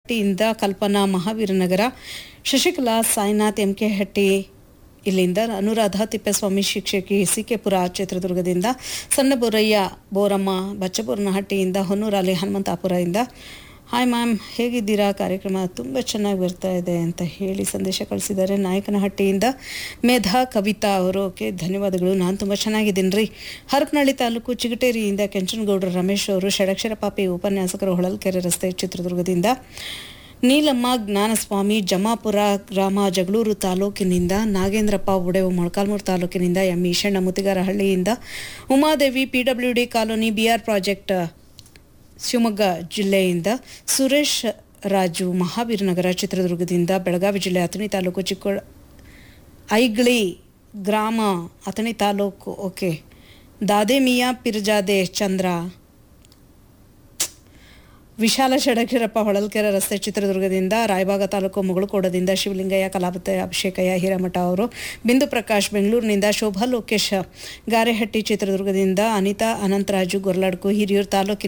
ಹಟ್ಟಿಯಿಂದ Kalpana Mahaveeranagara Shashikala Sainath M K Hatti ಇಲ್ಲಿಂದ ಅನುರಾಧ ತಿಪ್ಪೇಸ್ವಾಮಿ ಶಿಕ್ಷಕಿ ಸಿಕೆಪುರ ಚಿತ್ರದುರ್ಗದಿಂದ ಸಣ್ಣ ಬೋರಯ್ಯ ಬೋರಮ್ಮ ಬಚ್ಚಬೋರನಹಟ್ಟಿಯಿಂದ ಹೊನ್ನೂರಲ್ಲಿ ಹನುಮಂತಾಪುರದಿಂದ ಹಾಯ್ ಮ್ಯಾಮ್ ಹೇಗಿದ್ದೀರಾ ಕಾರ್ಯಕ್ರಮ ತುಂಬ ಚೆನ್ನಾಗಿ ಬರ್ತಾ ಇದೆ ಅಂತ ಹೇಳಿ ಸಂದೇಶ ಕಳಿಸಿದ್ದಾರೆ ನಾಯಕನಹಟ್ಟಿಯಿಂದ ಮೇಧಾ ಕವಿತಾ ಅವರು ಓಕೆ ಧನ್ಯವಾದಗಳು ನಾನು ತುಂಬ ಚೆನ್ನಾಗಿದ್ದೀನಿ ರೀ ಹರಪನಹಳ್ಳಿ ತಾಲೂಕು ಚಿಗಟೇರಿಯಿಂದ ಕೆಂಚನಗೌಡರು ರಮೇಶ್ ಅವರು ಷಡಕ್ಷರ ಪಾಪಿ ಉಪನ್ಯಾಸಕರು ಹೊಳಲ್ಕೆರೆ ರಸ್ತೆ ಚಿತ್ರದುರ್ಗದಿಂದ ನೀಲಮ್ಮ ಜ್ಞಾನಸ್ವಾಮಿ ಜಮಾಪುರ ಗ್ರಾಮ ಜಗಳೂರು ತಾಲೂಕಿನಿಂದ ನಾಗೇಂದ್ರಪ್ಪ ಉಡೆವು ಮೊಳಕಾಲ್ಮೂರು ತಾಲೂಕಿನಿಂದ ಎಂ ಈಶಣ್ಣ ಮುತಿಗಾರಹಳ್ಳಿಯಿಂದ Umadevi PW D colony BR project Shivamogga ಜಿಲ್ಲೆಯಿಂದ ಸುರೇಶ್ ರಾಜು ಮಹಾವೀರನಗರ ಚಿತ್ರದುರ್ಗದಿಂದ ಬೆಳಗಾವಿ ಜಿಲ್ಲೆ ಅಥಣಿ ತಾಲೂಕು ಚಿಕ್ಕೋಳ ಐಗ್ಳಿ ಗ್ರಾಮ ಅಥಣಿ ತಾಲೂಕು ಓಕೆ ದಾದೇಮಿಯಾ ಪಿರ್ಜಾದೆ ಚಂದ್ರ ವಿಶಾಲ ಷಡಕ್ಷರಪ್ಪ ಹೊಳಲ್ಕೆರೆ ರಸ್ತೆ ಚಿತ್ರದುರ್ಗದಿಂದ ರಾಯಬಾಗ ತಾಲೂಕು ಮುಗಳಕೋಡದಿಂದ ಶಿವಲಿಂಗಯ್ಯ ಕಲಾಪತಿ ಅಭಿಷೇಕಯ್ಯ ಹಿರೇಮಠ ಅವರು ಬಿಂದು ಪ್ರಕಾಶ್ ಬೆಂಗಳೂರಿನಿಂದ ಶೋಭಾ ಲೋಕೇಶ್ ಗಾರೆಹಟ್ಟಿ ಚಿತ್ರದುರ್ಗದಿಂದ ಅನಿತಾ ಅನಂತರಾಜು ಗೊರ್ಲಾಡ್ಕು ಹಿರಿಯೂರು ತಾಲೂಕಿನ